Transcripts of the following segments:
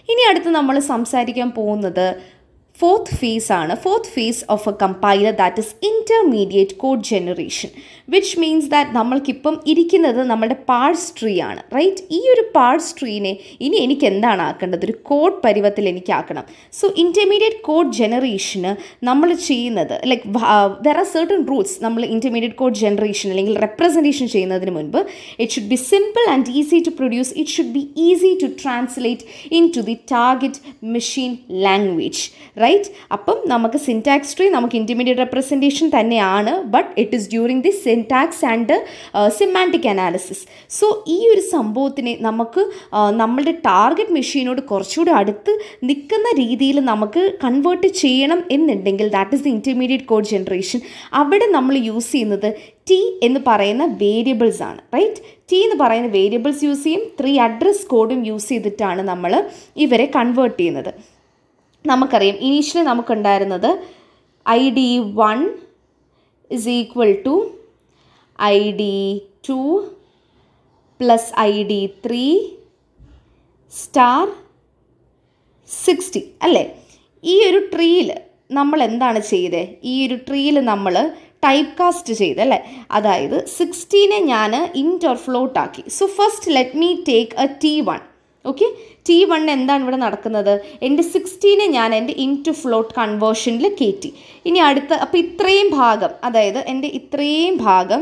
ഇനി അടുത്ത് നമ്മൾ സംസാരിക്കാൻ പോകുന്നത് ഫോർത്ത് ഫേസ് ആണ് fourth phase of a compiler that is intermediate code generation which means that നമ്മൾക്കിപ്പം ഇരിക്കുന്നത് നമ്മുടെ പാഴ്സ് ട്രീ ആണ് റൈറ്റ് ഈ ഒരു പാഴ്സ് ട്രീനെ ഇനി എനിക്ക് എന്താണ് ആക്കേണ്ടത് ഒരു കോഡ് പരുവത്തിൽ എനിക്ക് ആക്കണം സോ ഇൻ്റർമീഡിയറ്റ് കോഡ് ജനറേഷന് നമ്മൾ ചെയ്യുന്നത് like there are certain rules നമ്മൾ ഇൻ്റർമീഡിയറ്റ് കോഡ് ജനറേഷൻ അല്ലെങ്കിൽ റെപ്രസെൻറ്റേഷൻ ചെയ്യുന്നതിന് മുൻപ് it should be simple and easy to produce it should be easy to translate into the target machine language right അപ്പം നമുക്ക് syntax tree നമുക്ക് intermediate representation തന്നെയാണ് but it is during the syntax and semantic analysis so ഈ ഒരു സംഭവത്തിനെ നമുക്ക് നമ്മളുടെ target മെഷീനോട് കുറച്ചുകൂടി അടുത്ത് നിൽക്കുന്ന രീതിയിൽ നമുക്ക് കൺവേർട്ട് ചെയ്യണം എന്നുണ്ടെങ്കിൽ that is the intermediate code generation അവിടെ നമ്മൾ യൂസ് ചെയ്യുന്നത് ടി എന്ന് പറയുന്ന വേരിയബിൾസ് ആണ് റൈറ്റ് ടി എന്ന് പറയുന്ന വേരിയബിൾസ് യൂസ് ചെയ്യും ത്രീ അഡ്രസ് കോഡും യൂസ് ചെയ്തിട്ടാണ് നമ്മൾ ഇവരെ കൺവേർട്ട് ചെയ്യുന്നത് നമുക്കറിയാം ഇനീഷ്യലി നമുക്കുണ്ടായിരുന്നത് I D one is equal to I D two plus I D three star sixty അല്ലേ ഈ ഒരു ട്രീയിൽ നമ്മൾ എന്താണ് ചെയ്തത് ഈ ഒരു ട്രീയിൽ നമ്മൾ ടൈപ്പ് കാസ്റ്റ് ചെയ്ത് അല്ലേ അതായത് സിക്സ്റ്റീനെ ഞാൻ ഇൻറ്റ് ഓർ ഫ്ലോട്ട് ആക്കി so first let me take a T one okay T one എന്താണ് ഇവിടെ നടക്കുന്നത് എൻ്റെ സിക്സ്റ്റീനെ ഞാൻ എൻ്റെ ഇൻ ടു ഫ്ലോട്ട് കൺവേർഷനിൽ കയറ്റി ഇനി അടുത്ത അപ്പോൾ ഇത്രയും ഭാഗം അതായത് എൻ്റെ ഇത്രയും ഭാഗം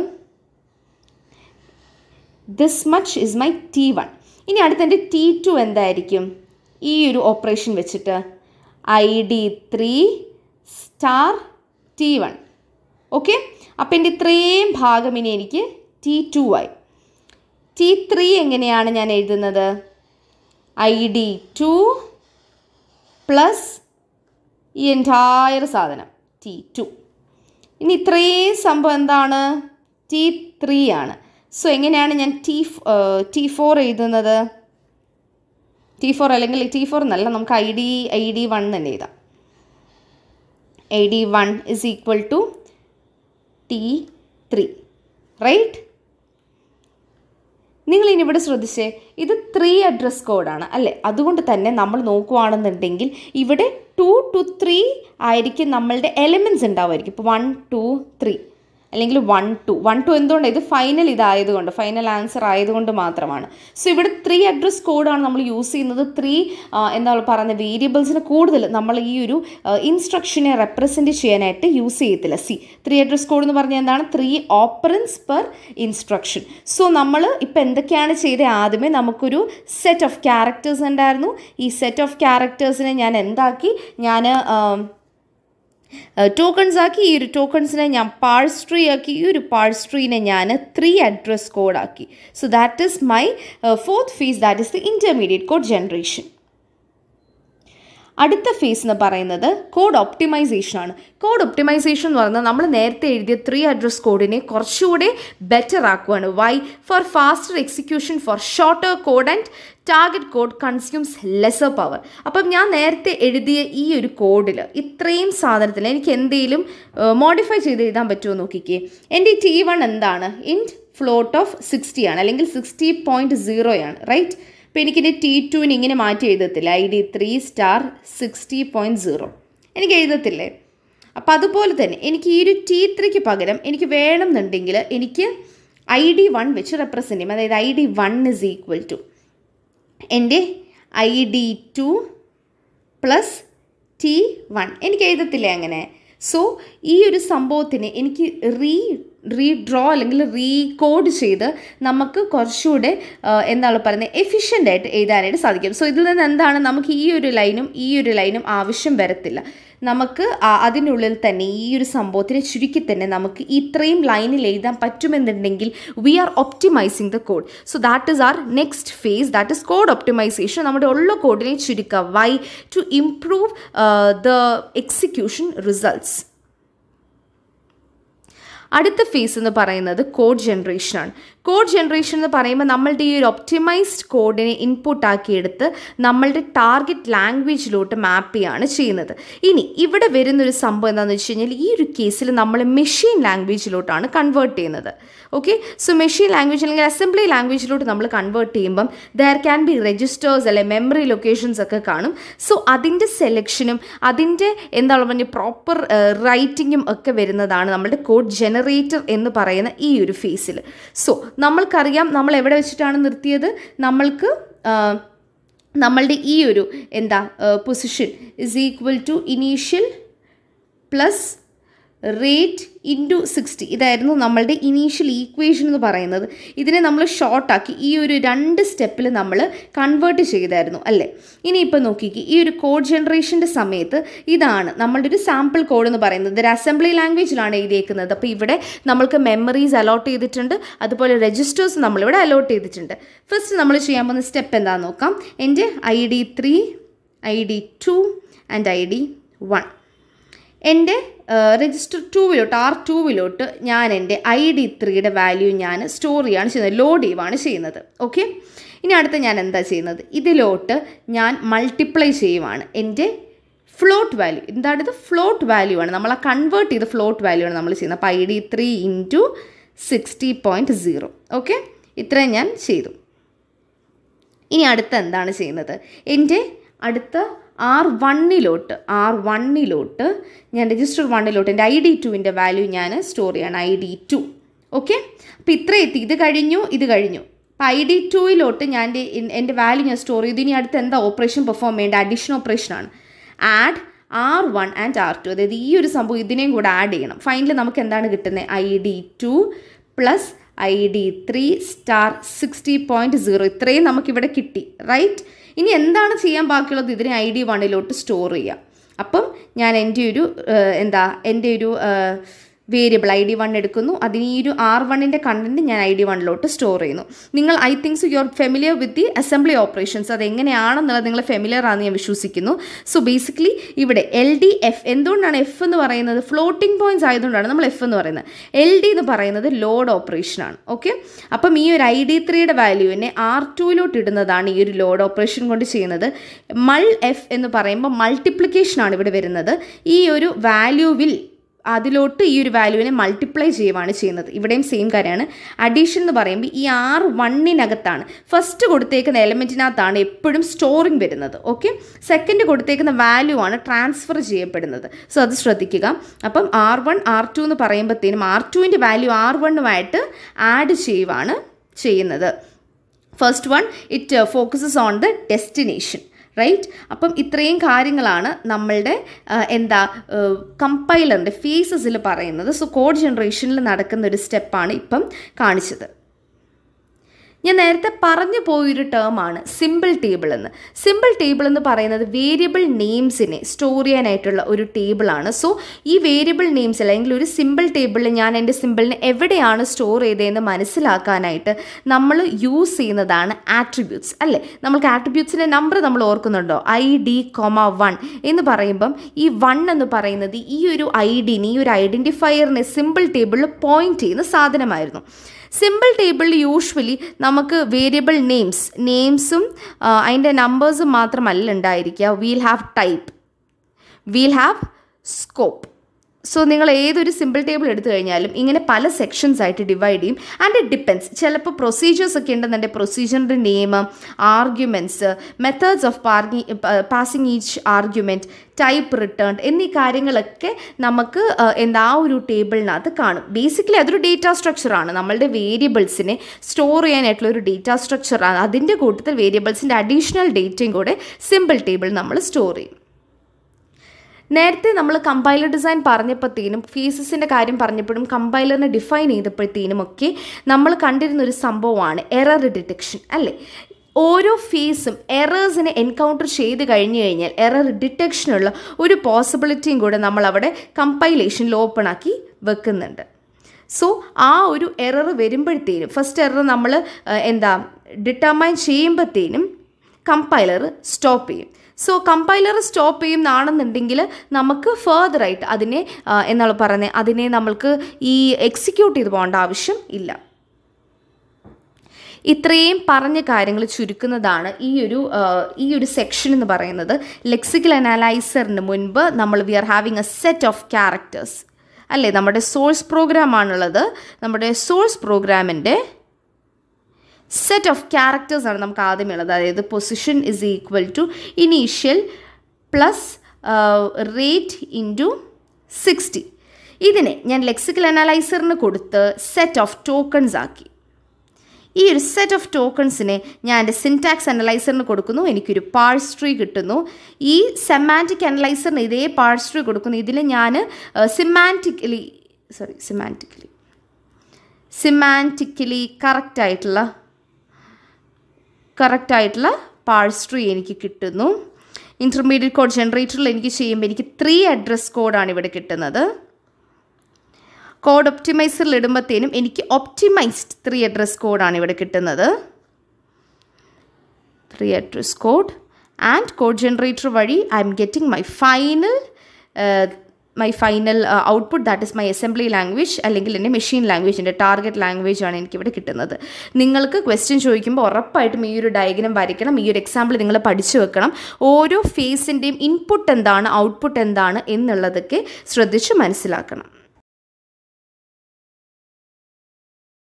this much is my T one ഇനി അടുത്ത എൻ്റെ ടി ടു എന്തായിരിക്കും ഈ ഒരു ഓപ്പറേഷൻ വെച്ചിട്ട് I D three star T one okay അപ്പോൾ എൻ്റെ ഇത്രയും ഭാഗം ഇനി എനിക്ക് ടി ടു ആയി ടി ത്രീ എങ്ങനെയാണ് ഞാൻ എഴുതുന്നത് ഐ ഡി ടു പ്ലസ് ഈ എൻറ്റയർ സാധനം ടി ടു ഇനി ഇത്രയും സംഭവം എന്താണ് ടി ത്രീ ആണ് സോ എങ്ങനെയാണ് ഞാൻ ടി ടി ഫോർ എഴുതുന്നത് ടി ഫോർ അല്ലെങ്കിൽ ടി ഫോർ എന്നല്ല നമുക്ക് I D I D one തന്നെ എഴുതാം I D one is equal to T three right നിങ്ങൾ ഇനി ഇവിടെ ശ്രദ്ധിച്ചേ ഇത് ത്രീ അഡ്രസ് കോഡാണ് അല്ലേ അതുകൊണ്ട് തന്നെ നമ്മൾ നോക്കുവാണെന്നുണ്ടെങ്കിൽ ഇവിടെ ടു ടു ത്രീ ആയിരിക്കും നമ്മളുടെ എലിമെൻറ്റ്സ് ഉണ്ടാവുമായിരിക്കും ഇപ്പോൾ വൺ ടു ത്രീ അല്ലെങ്കിൽ വൺ ടു വൺ ടു എന്തുകൊണ്ട് ഇത് ഫൈനൽ ഇതായതുകൊണ്ട് ഫൈനൽ ആൻസർ ആയതുകൊണ്ട് മാത്രമാണ് സോ ഇവിടെ ത്രീ അഡ്രസ് കോഡാണ് നമ്മൾ യൂസ് ചെയ്യുന്നത് ത്രീ എന്താ പറയുന്ന വേരിയബിൾസിന് കൂടുതൽ നമ്മൾ ഈ ഒരു ഇൻസ്ട്രക്ഷനെ റെപ്രസെൻറ്റ് ചെയ്യാനായിട്ട് യൂസ് ചെയ്യത്തില്ല സി ത്രീ അഡ്രസ് കോഡ് എന്ന് പറഞ്ഞാൽ എന്താണ് three operands per instruction so നമ്മൾ ഇപ്പം എന്തൊക്കെയാണ് ചെയ്തത് ആദ്യമേ നമുക്കൊരു സെറ്റ് ഓഫ് ക്യാരക്ടേഴ്സ് ഉണ്ടായിരുന്നു ഈ സെറ്റ് ഓഫ് ക്യാരക്ടേഴ്സിനെ ഞാൻ എന്താക്കി ഞാൻ ടോക്കൺസ് ആക്കി ഈ ഒരു ടോക്കൺസിനെ ഞാൻ പാഴ്സ് ട്രീ ആക്കി ഈ ഒരു പാഴ്സ് ട്രീനെ ഞാൻ ത്രീ അഡ്രസ് കോഡ് ആക്കി so that is my fourth phase that is the intermediate code generation അടുത്ത ഫേസ് എന്ന് പറയുന്നത് കോഡ് ഒപ്റ്റിമൈസേഷൻ ആണ് കോഡ് ഒപ്റ്റിമൈസേഷൻ എന്ന് പറയുന്നത് നമ്മൾ നേരത്തെ എഴുതിയ ത്രീ അഡ്രസ് കോഡിനെ കുറച്ചുകൂടെ ബെറ്റർ ആക്കുവാണ് why for faster execution for shorter code and target code consumes lesser power അപ്പം ഞാൻ നേരത്തെ എഴുതിയ ഈ ഒരു കോഡിൽ ഇത്രയും സാധനത്തിൽ എനിക്ക് എന്തെങ്കിലും മോഡിഫൈ ചെയ്ത് എഴുതാൻ പറ്റുമോ നോക്കിക്കേ എൻ്റെ ടി വൺ എന്താണ് ഇൻ ഫ്ലോട്ട് ഓഫ് സിക്സ്റ്റി ആണ് അല്ലെങ്കിൽ സിക്സ്റ്റി പോയിൻറ്റ് സീറോയാണ് റൈറ്റ് അപ്പോൾ എനിക്കിൻ്റെ ടി ടുവിന് ഇങ്ങനെ മാറ്റി എഴുതത്തില്ല I D three star sixty point zero എനിക്ക് എഴുതത്തില്ലേ അപ്പോൾ അതുപോലെ തന്നെ എനിക്ക് ഈ ഒരു ടി ത്രീക്ക് പകരം എനിക്ക് വേണമെന്നുണ്ടെങ്കിൽ എനിക്ക് ഐ ഡി വൺ വെച്ച് റെപ്രസെൻറ്റ് ചെയ്യും അതായത് I D one is equal to എൻ്റെ I D two plus T one എനിക്ക് എഴുതത്തില്ലേ അങ്ങനെ സോ ഈ ഒരു സംഭവത്തിന് എനിക്ക് റീ റീഡ്രോ അല്ലെങ്കിൽ റീകോഡ് ചെയ്ത് നമുക്ക് കുറച്ചുകൂടെ എന്താണ് പറയുന്നത് എഫിഷ്യൻ്റ് ആയിട്ട് എഴുതാനായിട്ട് സാധിക്കും സോ ഇതിൽ നിന്ന് എന്താണ് നമുക്ക് ഈ ഒരു ലൈനും ഈ ഒരു ലൈനും ആവശ്യം വരത്തില്ല നമുക്ക് അതിനുള്ളിൽ തന്നെ ഈ ഒരു സംഭവത്തിനെ ചുരുക്കി തന്നെ നമുക്ക് ഇത്രയും ലൈനിൽ എഴുതാൻ പറ്റുമെന്നുണ്ടെങ്കിൽ we are optimizing the code so that is our next phase that is code optimization നമ്മുടെ ഉള്ള കോഡിനെ ചുരുക്കുക why to improve the execution results അടുത്ത ഫേസ് എന്ന് പറയുന്നത് കോഡ് ജനറേഷൻ ആണ് കോഡ് ജനറേഷൻ എന്ന് പറയുമ്പോൾ നമ്മളുടെ ഈ ഒരു ഒപ്റ്റിമൈസ്ഡ് കോഡിനെ ഇൻപുട്ട് ആക്കിയെടുത്ത് നമ്മളുടെ ടാർഗറ്റ് ലാംഗ്വേജിലോട്ട് മാപ്പ് ചെയ്യുകയാണ് ചെയ്യുന്നത് ഇനി ഇവിടെ വരുന്നൊരു സംഭവം എന്താണെന്ന് വെച്ച് കഴിഞ്ഞാൽ ഈ ഒരു കേസിൽ നമ്മൾ മെഷീൻ ലാംഗ്വേജിലോട്ടാണ് കൺവേർട്ട് ചെയ്യുന്നത് ഓക്കെ സോ മെഷീൻ ലാംഗ്വേജ് അല്ലെങ്കിൽ അസംബ്ലി ലാംഗ്വേജിലോട്ട് നമ്മൾ കൺവേർട്ട് ചെയ്യുമ്പം ദർ ക്യാൻ ബി രജിസ്റ്റേഴ്സ് അല്ലെ മെമ്മറി ലൊക്കേഷൻസ് ഒക്കെ കാണും സോ അതിൻ്റെ സെലക്ഷനും അതിൻ്റെ എന്താണ് പറഞ്ഞ പ്രോപ്പർ റൈറ്റിങ്ങും ഒക്കെ വരുന്നതാണ് നമ്മുടെ കോഡ് ജനറേറ്റർ എന്ന് പറയുന്ന ഈ ഒരു ഫേസിൽ സോ നമ്മൾക്കറിയാം നമ്മൾ എവിടെ വെച്ചിട്ടാണ് നിർത്തിയത് നമ്മൾക്ക് ആ, നമ്മളുടെ ഈ ഒരു എന്താ position is equal to initial plus rate into sixty ഇതായിരുന്നു നമ്മളുടെ ഇനീഷ്യൽ ഈക്വേഷൻ എന്ന് പറയുന്നത് ഇതിനെ നമ്മൾ ഷോർട്ടാക്കി ഈ ഒരു രണ്ട് സ്റ്റെപ്പിൽ നമ്മൾ കൺവേർട്ട് ചെയ്തായിരുന്നു അല്ലേ ഇനിയിപ്പോൾ നോക്കിക്ക് ഈ ഒരു കോഡ് ജനറേഷൻ്റെ സമയത്ത് ഇതാണ് നമ്മളുടെ ഒരു സാമ്പിൾ കോഡ് എന്ന് പറയുന്നത് ഒരു അസംബ്ലി ലാംഗ്വേജിലാണ് എഴുതിയേക്കുന്നത് അപ്പോൾ ഇവിടെ നമ്മൾക്ക് മെമ്മറീസ് അലോട്ട് ചെയ്തിട്ടുണ്ട് അതുപോലെ രജിസ്റ്റേഴ്സ് നമ്മളിവിടെ അലോട്ട് ചെയ്തിട്ടുണ്ട് ഫസ്റ്റ് നമ്മൾ ചെയ്യാൻ പോകുന്ന സ്റ്റെപ്പ് എന്താണെന്ന് നോക്കാം എൻ്റെ I D three I D two and I D one എൻ്റെ രജിസ്റ്റർ ടൂവിലോട്ട് ആർ ടൂവിലോട്ട് ഞാൻ എൻ്റെ ഐ ഡി ത്രീയുടെ വാല്യൂ ഞാൻ സ്റ്റോർ ചെയ്യുകയാണ് ചെയ്യുന്നത് ലോഡ് ചെയ്യുകയാണ് ചെയ്യുന്നത് ഓക്കെ ഇനി അടുത്ത ഞാൻ എന്താ ചെയ്യുന്നത് ഇതിലോട്ട് ഞാൻ മൾട്ടിപ്ലൈ ചെയ്യുവാണ് എൻ്റെ ഫ്ലോട്ട് വാല്യൂ എന്താണ് ഇത് ഫ്ലോട്ട് വാല്യൂ ആണ് നമ്മൾ ആ കൺവേർട്ട് ചെയ്ത് ഫ്ലോട്ട് വാല്യൂ ആണ് നമ്മൾ ചെയ്യുന്നത് അപ്പോൾ I D three into sixty point zero okay ഇത്രയും ഞാൻ ചെയ്തു ഇനി അടുത്ത എന്താണ് ചെയ്യുന്നത് എൻ്റെ അടുത്ത ആർ വണ്ണിലോട്ട് ആർ വണ്ണിലോട്ട് ഞാൻ രജിസ്റ്റർ വണ്ണിലോട്ട് എൻ്റെ ഐ ഡി ടുവിൻ്റെ വാല്യൂ ഞാൻ സ്റ്റോർ ചെയ്യണം ഐ ഡി ടു ഓക്കെ അപ്പോൾ ഇത്ര എത്തി ഇത് കഴിഞ്ഞു ഇത് കഴിഞ്ഞു അപ്പോൾ ഐ ഡി ടുവിലോട്ട് ഞാൻ എൻ്റെ എൻ്റെ വാല്യൂ ഞാൻ സ്റ്റോർ ചെയ്തു ഇനി അടുത്ത് എന്താ ഓപ്പറേഷൻ പെർഫോം ചെയ്യേണ്ട അഡീഷൻ ഓപ്പറേഷനാണ് add R one and R two അതായത് ഈ ഒരു സംഭവം ഇതിനെയും കൂടെ ആഡ് ചെയ്യണം ഫൈനൽ നമുക്ക് എന്താണ് കിട്ടുന്നത് I D two plus I D three star sixty point zero ഇത്രയും നമുക്കിവിടെ കിട്ടി റൈറ്റ് ഇനി എന്താണ് ചെയ്യാൻ ബാക്കിയുള്ളത് ഇതിനെ ഐ ഡി വണ്ണിലോട്ട് സ്റ്റോർ ചെയ്യാം അപ്പം ഞാൻ എൻ്റെ ഒരു ഏഹ്, എന്താ എൻ്റെ ഒരു വേരിയബിൾ ഐ ഡി വൺ എടുക്കുന്നു അതിന് ഈ ഒരു ആർ വണ്ണിൻ്റെ കണ്ടൻറ്റ് ഞാൻ ഐ ഡി വണ്ണിലോട്ട് സ്റ്റോർ ചെയ്യുന്നു നിങ്ങൾ I thinks you are familiar with the assembly operations അത് എങ്ങനെയാണെന്നുള്ളത് നിങ്ങൾ ഫെമിലിയർ ആണെന്ന് ഞാൻ വിശ്വസിക്കുന്നു സോ ബേസിക്കലി ഇവിടെ എൽ ഡി എഫ് എന്തുകൊണ്ടാണ് എഫ് എന്ന് പറയുന്നത് ഫ്ലോട്ടിംഗ് പോയിന്റ്സ് ആയതുകൊണ്ടാണ് നമ്മൾ എഫ് എന്ന് പറയുന്നത് എൽ ഡി എന്ന് പറയുന്നത് ലോഡ് ഓപ്പറേഷനാണ് ഓക്കെ അപ്പം ഈ ഒരു ഐ ഡി ത്രീയുടെ വാല്യൂവിനെ ആർ ടുവിലോട്ട് ഇടുന്നതാണ് ഈ ഒരു ലോഡ് ഓപ്പറേഷൻ കൊണ്ട് ചെയ്യുന്നത് മൾ എഫ് എന്ന് പറയുമ്പോൾ മൾട്ടിപ്ലിക്കേഷനാണ് ഇവിടെ വരുന്നത് ഈ ഒരു വാല്യൂവിൽ അതിലോട്ട് ഈ ഒരു വാല്യൂവിനെ മൾട്ടിപ്ലൈ ചെയ്യുവാണ് ചെയ്യുന്നത് ഇവിടെയും സെയിം കാര്യമാണ് അഡീഷൻ എന്ന് പറയുമ്പോൾ ഈ ആർ വണ്ണിനകത്താണ് ഫസ്റ്റ് കൊടുത്തേക്കുന്ന എലമെൻറ്റിനകത്താണ് എപ്പോഴും സ്റ്റോറിങ് വരുന്നത് ഓക്കെ സെക്കൻഡ് കൊടുത്തേക്കുന്ന വാല്യൂ ആണ് ട്രാൻസ്ഫർ ചെയ്യപ്പെടുന്നത് സോ അത് ശ്രദ്ധിക്കുക അപ്പം ആർ വൺ ആർ ടു എന്ന് പറയുമ്പോഴത്തേനും ആർ ടുവിൻ്റെ വാല്യൂ ആർ വണ്ണുമായിട്ട് ആഡ് ചെയ്യുവാണ് ചെയ്യുന്നത് first one it focuses on the destination right അപ്പം ഇത്രയും കാര്യങ്ങളാണ് നമ്മളുടെ ആ, എന്താ കമ്പൈലറിൻ്റെ ഫേസസിൽ പറയുന്നത് സോ കോഡ് ജനറേഷനിൽ നടക്കുന്ന ഒരു സ്റ്റെപ്പാണ് ഇപ്പം കാണിച്ചത് ഞാൻ നേരത്തെ പറഞ്ഞു പോയൊരു ടേമാണ് സിമ്പിൾ ടേബിൾ എന്ന് സിമ്പിൾ ടേബിൾ എന്ന് പറയുന്നത് വേരിയബിൾ നെയിംസിനെ സ്റ്റോർ ചെയ്യാനായിട്ടുള്ള ഒരു ടേബിളാണ് സോ ഈ വേരിയബിൾ നെയിംസ് അല്ലെങ്കിൽ ഒരു സിമ്പിൾ ടേബിളിൽ ഞാൻ എൻ്റെ സിമ്പിളിനെ എവിടെയാണ് സ്റ്റോർ ചെയ്തതെന്ന് മനസ്സിലാക്കാനായിട്ട് നമ്മൾ യൂസ് ചെയ്യുന്നതാണ് ആട്രിബ്യൂട്ട്സ് അല്ലേ നമ്മൾക്ക് ആട്രിബ്യൂട്ട്സിൻ്റെ നമ്പർ നമ്മൾ ഓർക്കുന്നുണ്ടോ ഐ ഡി കൊമ വൺ എന്ന് പറയുമ്പം ഈ വൺ എന്ന് പറയുന്നത് ഈ ഒരു ഐ ഡിന് ഈ ഒരു ഐഡൻറ്റിഫയറിനെ സിമ്പിൾ ടേബിളിൽ പോയിന്റ് ചെയ്യുന്ന സാധനമായിരുന്നു സിമ്പിൾ ടേബിളിൽ യൂഷ്വലി നമുക്ക് വേരിയബിൾ നെയിംസ് നെയിംസും അതിൻ്റെ നമ്പേഴ്സും മാത്രമല്ല ഉണ്ടായിരിക്കുക we'll have type we'll have scope so നിങ്ങൾ ഏതൊരു സിമ്പിൾ ടേബിൾ എടുത്തു കഴിഞ്ഞാലും ഇങ്ങനെ പല സെക്ഷൻസ് ആയിട്ട് ഡിവൈഡ് ചെയ്യും ആൻഡ് ഇറ്റ് ഡിപ്പെൻസ് ചിലപ്പോൾ പ്രൊസീജിയേഴ്സ് ഒക്കെ ഉണ്ടെന്നുണ്ടെങ്കിൽ പ്രൊസീജിയറിൻ്റെ നെയിം ആർഗ്യുമെൻറ്റ്സ് മെത്തേഡ്സ് ഓഫ് പാർഗി passing each argument type return എന്നീ കാര്യങ്ങളൊക്കെ നമുക്ക് ആ, എന്താ ആ ഒരു ടേബിളിനകത്ത് കാണും ബേസിക്കലി അതൊരു ഡേറ്റ സ്ട്രക്ചറാണ് നമ്മളുടെ വേരിയബിൾസിനെ സ്റ്റോർ ചെയ്യാനായിട്ടുള്ള ഒരു ഡേറ്റ സ്ട്രക്ചറാണ് അതിൻ്റെ കൂട്ടത്തിൽ വേരിയബിൾസിൻ്റെ അഡീഷണൽ ഡേറ്റയും കൂടെ സിമ്പിൾ ടേബിൾ നമ്മൾ സ്റ്റോർ ചെയ്യും നേരത്തെ നമ്മൾ കമ്പൈലർ ഡിസൈൻ പറഞ്ഞപ്പോഴത്തേനും ഫേസസിൻ്റെ കാര്യം പറഞ്ഞപ്പോഴും കമ്പൈലറിനെ ഡിഫൈൻ ചെയ്തപ്പോഴത്തേനും ഒക്കെ നമ്മൾ കണ്ടിരുന്ന ഒരു സംഭവമാണ് എറർ ഡിറ്റക്ഷൻ അല്ലേ ഓരോ ഫേസും എറേഴ്സിനെ എൻകൗണ്ടർ ചെയ്ത് കഴിഞ്ഞു കഴിഞ്ഞാൽ എറർ ഡിറ്റക്ഷനുള്ള ഒരു പോസിബിലിറ്റിയും കൂടെ നമ്മൾ അവിടെ കമ്പൈലേഷനിൽ ഓപ്പൺ ആക്കി വെക്കുന്നുണ്ട് സോ ആ ഒരു എറർ വരുമ്പോഴത്തേനും ഫസ്റ്റ് എറർ നമ്മൾ എന്താ ഡിറ്റർമൈൻ ചെയ്യുമ്പോഴത്തേനും കമ്പൈലർ സ്റ്റോപ്പ് ചെയ്യും സോ കമ്പൈലർ സ്റ്റോപ്പ് ചെയ്യുന്നതാണെന്നുണ്ടെങ്കിൽ നമുക്ക് ഫേർദറായിട്ട് അതിനെ ആ, എന്താണ് പറയുന്നത് അതിനെ നമ്മൾക്ക് ഈ എക്സിക്യൂട്ട് ചെയ്ത് പോകേണ്ട ആവശ്യം ഇല്ല ഇത്രയും പറഞ്ഞ കാര്യങ്ങൾ ചുരുക്കുന്നതാണ് ഈ ഒരു ആ, ഈ ഒരു സെക്ഷൻ എന്ന് പറയുന്നത് ലെക്സിക്കൽ അനലൈസറിന് മുൻപ് നമ്മൾ we are having a set of characters അല്ലേ നമ്മുടെ സോഴ്സ് പ്രോഗ്രാമാണുള്ളത് നമ്മുടെ സോഴ്സ് പ്രോഗ്രാമിൻ്റെ സെറ്റ് ഓഫ് ക്യാരക്ടേഴ്സ് ആണ് നമുക്ക് ആദ്യമേ ഉള്ളത് അതായത് position is equal to initial plus rate into sixty ഇതിനെ ഞാൻ ലെക്സിക്കൽ അനലൈസറിന് കൊടുത്ത് സെറ്റ് ഓഫ് ടോക്കൺസ് ആക്കി ഈ ഒരു സെറ്റ് ഓഫ് ടോക്കൺസിനെ ഞാൻ എൻ്റെ സിൻടാക്സ് അനലൈസറിന് കൊടുക്കുന്നു എനിക്കൊരു പാഴ്സ് ട്രീ കിട്ടുന്നു ഈ സെമാൻറ്റിക് അനലൈസറിന് ഇതേ പാഴ്സ് ട്രീ കൊടുക്കുന്നു ഇതിൽ ഞാൻ സിമാൻറ്റിക്കലി സോറി സിമാൻറ്റിക്കലി സിമാൻറ്റിക്കലി കറക്റ്റായിട്ടുള്ള കറക്റ്റായിട്ടുള്ള പാഴ്സ് ട്രീ എനിക്ക് കിട്ടുന്നു ഇൻ്റർമീഡിയറ്റ് കോഡ് ജനറേറ്ററിൽ എനിക്ക് ചെയ്യുമ്പോൾ എനിക്ക് ത്രീ അഡ്രസ് കോഡാണ് ഇവിടെ കിട്ടുന്നത് കോഡ് ഒപ്റ്റിമൈസറിൽ ഇടുമ്പോഴത്തേനും എനിക്ക് ഒപ്റ്റിമൈസ്ഡ് ത്രീ അഡ്രസ് കോഡാണ് ഇവിടെ കിട്ടുന്നത് three address code and code generator വഴി I am getting my final my final output that is my assembly language അല്ലെങ്കിൽ എൻ്റെ മെഷീൻ ലാംഗ്വേജ് എൻ്റെ ടാർഗറ്റ് ലാംഗ്വേജ് ആണ് എനിക്കിവിടെ കിട്ടുന്നത് നിങ്ങൾക്ക് ക്വസ്റ്റ്യൻ ചോദിക്കുമ്പോൾ ഉറപ്പായിട്ടും ഈ ഒരു ഡയഗ്രാം വരയ്ക്കണം ഈ ഒരു എക്സാമ്പിൾ നിങ്ങൾ പഠിച്ചു വെക്കണം ഓരോ ഫേസിൻ്റെയും ഇൻപുട്ട് എന്താണ് ഔട്ട്പുട്ട് എന്താണ് എന്നുള്ളതൊക്കെ ശ്രദ്ധിച്ച് മനസ്സിലാക്കണം